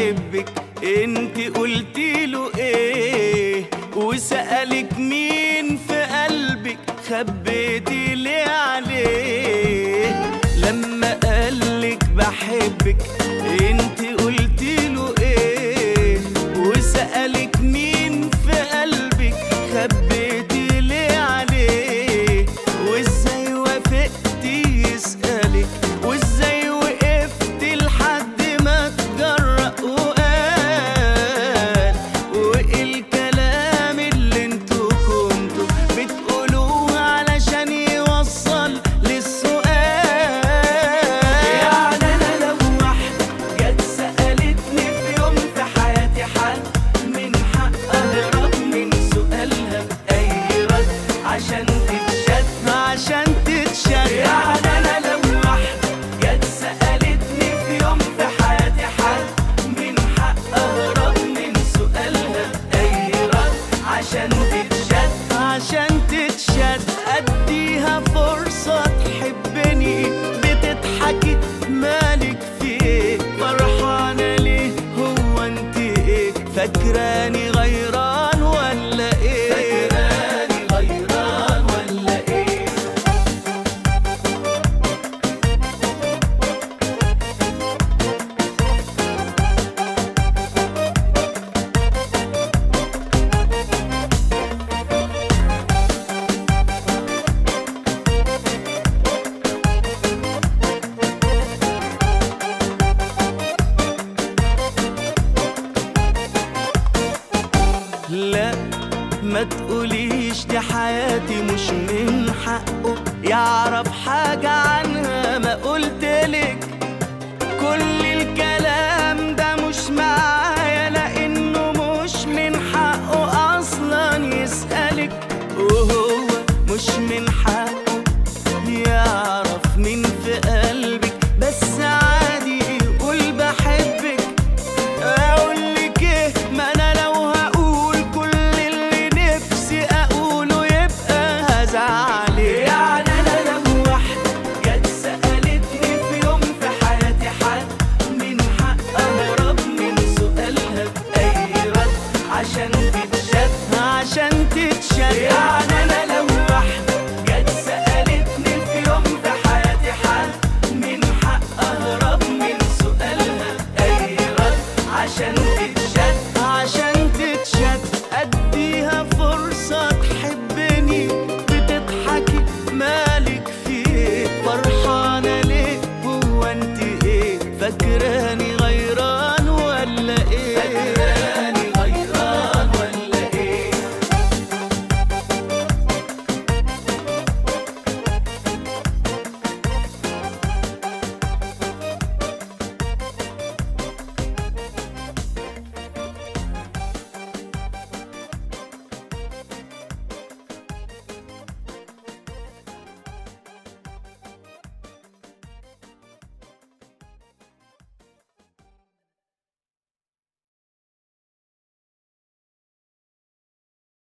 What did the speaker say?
بحبك انت قلتي له ايه وسألك مين في قلبك خبيتي ليه عليه لما قالك بحبك انت قلتي له ايه وسألك مين في قلبك خبيتي ليه عليه وازاي وافقتي يسألك وازاي وقفتي لحد ما تجرأ وقال وايه الكلام اللي انتوا كنتوا بتقولوه علشان يوصل للسؤال يعني انا لو واحدة جت سألتني في يوم في حياتي حد من حق اهرب من سؤالها بأي رد عشان تتشد عشان تتشد يعني انا لو واحدة جت سألتني في يوم في حياتي حد من حق اهرب من سؤالها بأي رد عشان تتشد عشان تتشد اديها فرصة تحبني بتضحكي مالك في ايه فرحانة ليه هو انت ايه فاكراني غيران ولا ايه فاكراني غيران ولا ايه لا ما تقوليش دي حياتي مش من حقه يعرف حاجة عنها ما قلتلك